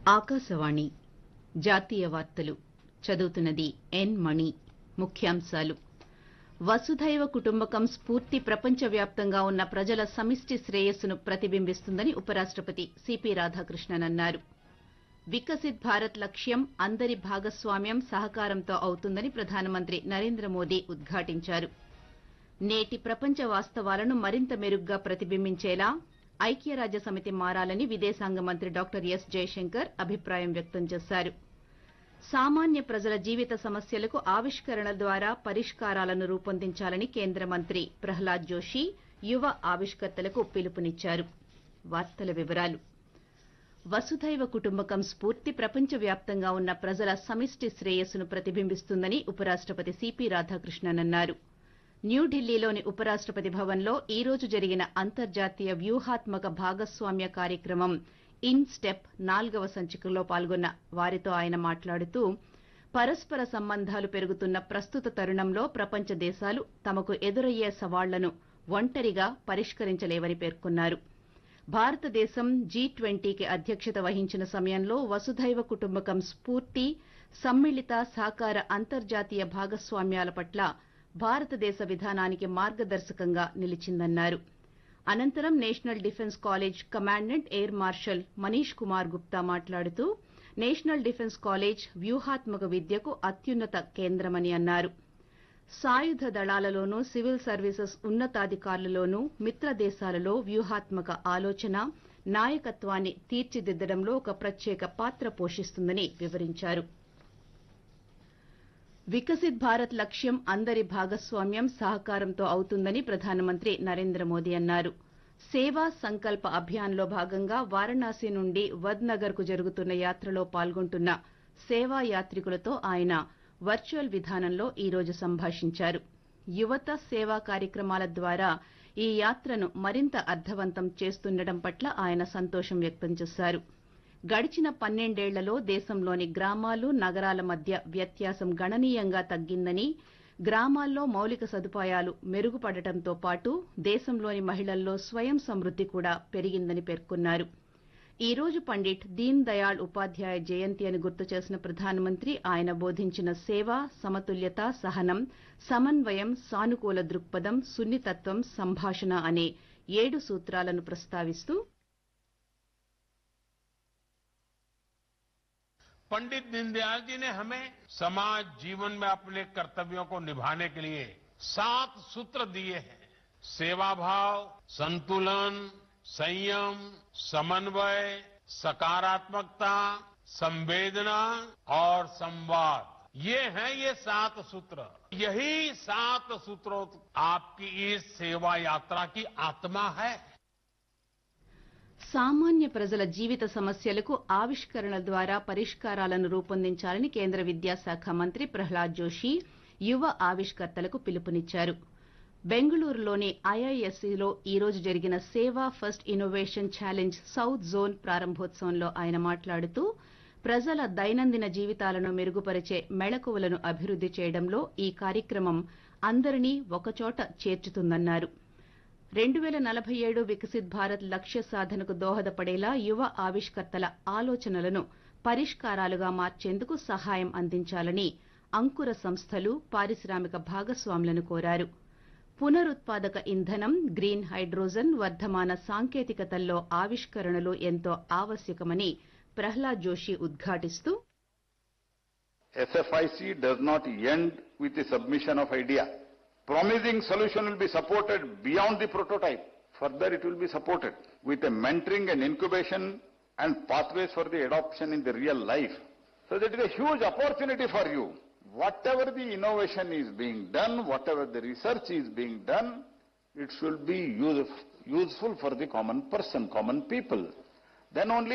ఆకాశవాణి జాతీయ వార్తలు చదువుతున్నది ఎన్ మణి ముఖ్యాంశాలు వసుధైవ కుటుంబకం స్ఫూర్తి ప్రపంచవ్యాప్తంగా ఉన్న ప్రజల సమిష్టి శ్రేయస్సును ప్రతిబింబిస్తుందని ఉపరాష్టపతి సిపి రాధాకృష్ణన్ అన్నారు వికసిత్ భారత్ లక్ష్యం అందరి భాగస్వామ్యం సహకారంతో అవుతుందని ప్రధానమంత్రి నరేంద్ర మోదీ ఉద్ఘాటించారు నేటి ప్రపంచ వాస్తవాలను మరింత మెరుగ్గా ప్రతిబింబించేలా ఐక్యరాజ్య సమితి మారాలని విదేశాంగ మంత్రి డాక్టర్ ఎస్ జయశంకర్ అభిప్రాయం వ్యక్తం చేశారు సామాన్య ప్రజల జీవిత సమస్యలకు ఆవిష్కరణల ద్వారా పరిష్కారాలను రూపొందించాలని కేంద్ర మంత్రి ప్రహ్లాద్ జోషి యువ ఆవిష్కర్తలకు పిలుపునిచ్చారు వార్తల వివరాలు వసుధైవ కుటుంబకం స్ఫూర్తి ప్రపంచవ్యాప్తంగా ఉన్న ప్రజల సమిష్టి శ్రేయస్సును ప్రతిబింబిస్తుందని ఉపరాష్టపతి సిపి రాధాకృష్ణన్ అన్నారు న్యూఢిల్లీలోని ఉపరాష్టపతి భవన్లో ఈ రోజు జరిగిన అంతర్జాతీయ వ్యూహాత్మక భాగస్వామ్య కార్యక్రమం ఇన్ స్టెప్ నాల్గవ సంచికలో పాల్గొన్న వారితో ఆయన మాట్లాడుతూ పరస్పర సంబంధాలు పెరుగుతున్న ప్రస్తుత తరుణంలో ప్రపంచ దేశాలు తమకు ఎదురయ్యే సవాళ్లను ఒంటరిగా పరిష్కరించలేవని పేర్కొన్నారు భారతదేశం జీ ట్వంటీకి అధ్యక్షత వహించిన సమయంలో వసుధైవ కుటుంబకం స్ఫూర్తి సమ్మిళిత సహకార అంతర్జాతీయ భాగస్వామ్యాల పట్ల భారతదేశ విధానానికి మార్గదర్శకంగా నిలిచిందన్నారు అనంతరం National Defence College commandant air marshal Manish Kumar Gupta మాట్లాడుతూ నేషనల్ డిఫెన్స్ కాలేజ్ వ్యూహాత్మక విద్యకు అత్యున్నత కేంద్రమని అన్నారు సాయుధ దళాలలోనూ సివిల్ సర్వీసెస్ ఉన్నతాధికారులలోనూ మిత్ర దేశాలలో వ్యూహాత్మక ఆలోచన నాయకత్వాన్ని తీర్చిదిద్దడంలో ఒక ప్రత్యేక పాత్ర పోషిస్తుందని వివరించారు వికసిత్ భారత్ లక్ష్యం అందరి భాగస్వామ్యం సహకారంతో అవుతుందని ప్రధానమంత్రి నరేంద్ర మోదీ అన్నారు సేవా సంకల్ప అభియాన్లో భాగంగా వారణాసి నుండి వద్ నగర్ కు జరుగుతున్న యాత్రలో పాల్గొంటున్న సేవా యాత్రికులతో ఆయన వర్చువల్ విధానంలో ఈ రోజు సంభాషించారు యువత సేవా కార్యక్రమాల ద్వారా ఈ యాత్రను మరింత అర్థవంతం చేస్తుండటం పట్ల ఆయన సంతోషం వ్యక్తం చేశారు గడిచిన పన్నెండేళ్లలో దేశంలోని గ్రామాలు నగరాల మధ్య వ్యత్యాసం గణనీయంగా తగ్గిందని గ్రామాల్లో మౌలిక సదుపాయాలు మెరుగుపడటంతో పాటు దేశంలోని మహిళల్లో స్వయం సమృద్ది కూడా పెరిగిందని పేర్కొన్నారు ఈ రోజు పండిట్ దీన్ దయాళ్ ఉపాధ్యాయ జయంతి అని గుర్తు చేసిన ప్రధానమంత్రి ఆయన బోధించిన సేవ సమతుల్యత సహనం సమన్వయం సానుకూల దృక్పథం సున్నితత్వం సంభాషణ అనే ఏడు సూత్రాలను ప్రస్తావిస్తూ पंडित दीनदयाल जी ने हमें समाज जीवन में अपने कर्तव्यों को निभाने के लिए सात सूत्र दिए हैं सेवा भाव संतुलन संयम समन्वय सकारात्मकता संवेदना और संवाद ये हैं ये सात सूत्र यही सात सूत्रों आपकी इस सेवा यात्रा की आत्मा है సామాన్య ప్రజల జీవిత సమస్యలకు ఆవిష్కరణల ద్వారా పరిష్కారాలను రూపొందించాలని కేంద్ర విద్యాశాఖ మంత్రి ప్రహ్లాద్ జోషి యువ ఆవిష్కర్తలకు పిలుపునిచ్చారు బెంగళూరులోని ఐఐఎస్సీలో ఈ రోజు జరిగిన Seva first innovation challenge south zone ప్రారంభోత్సవంలో ఆయన మాట్లాడుతూ ప్రజల దైనందిన జీవితాలను మెరుగుపరిచే మెళకువలను అభివృద్ది చేయడంలో ఈ కార్యక్రమం అందరినీ ఒకచోట చేర్చుతుందన్నారు రెండు పేల నలభై ఏడు వికసిత్ భారత్ లక్ష్య సాధనకు దోహదపడేలా యువ ఆవిష్కర్తల ఆలోచనలను పరిష్కారాలుగా మార్చేందుకు సహాయం అందించాలని అంకుర సంస్థలు పారిశ్రామిక భాగస్వాములను కోరారు పునరుత్పాదక ఇంధనం గ్రీన్ హైడ్రోజన్ వర్ధమాన సాంకేతికతల్లో ఆవిష్కరణలు ఎంతో ఆవశ్యకమని Prahlad Joshi ఉద్ఘాటిస్తూ SFIC does not end with the submission of idea. Promising solution will be supported beyond the prototype. Further, it will be supported with a mentoring and incubation and pathways for the adoption in the real life. So that is a huge opportunity for you. Whatever the innovation is being done, whatever the research is being done, it should be use- useful for the common person, common people. Then only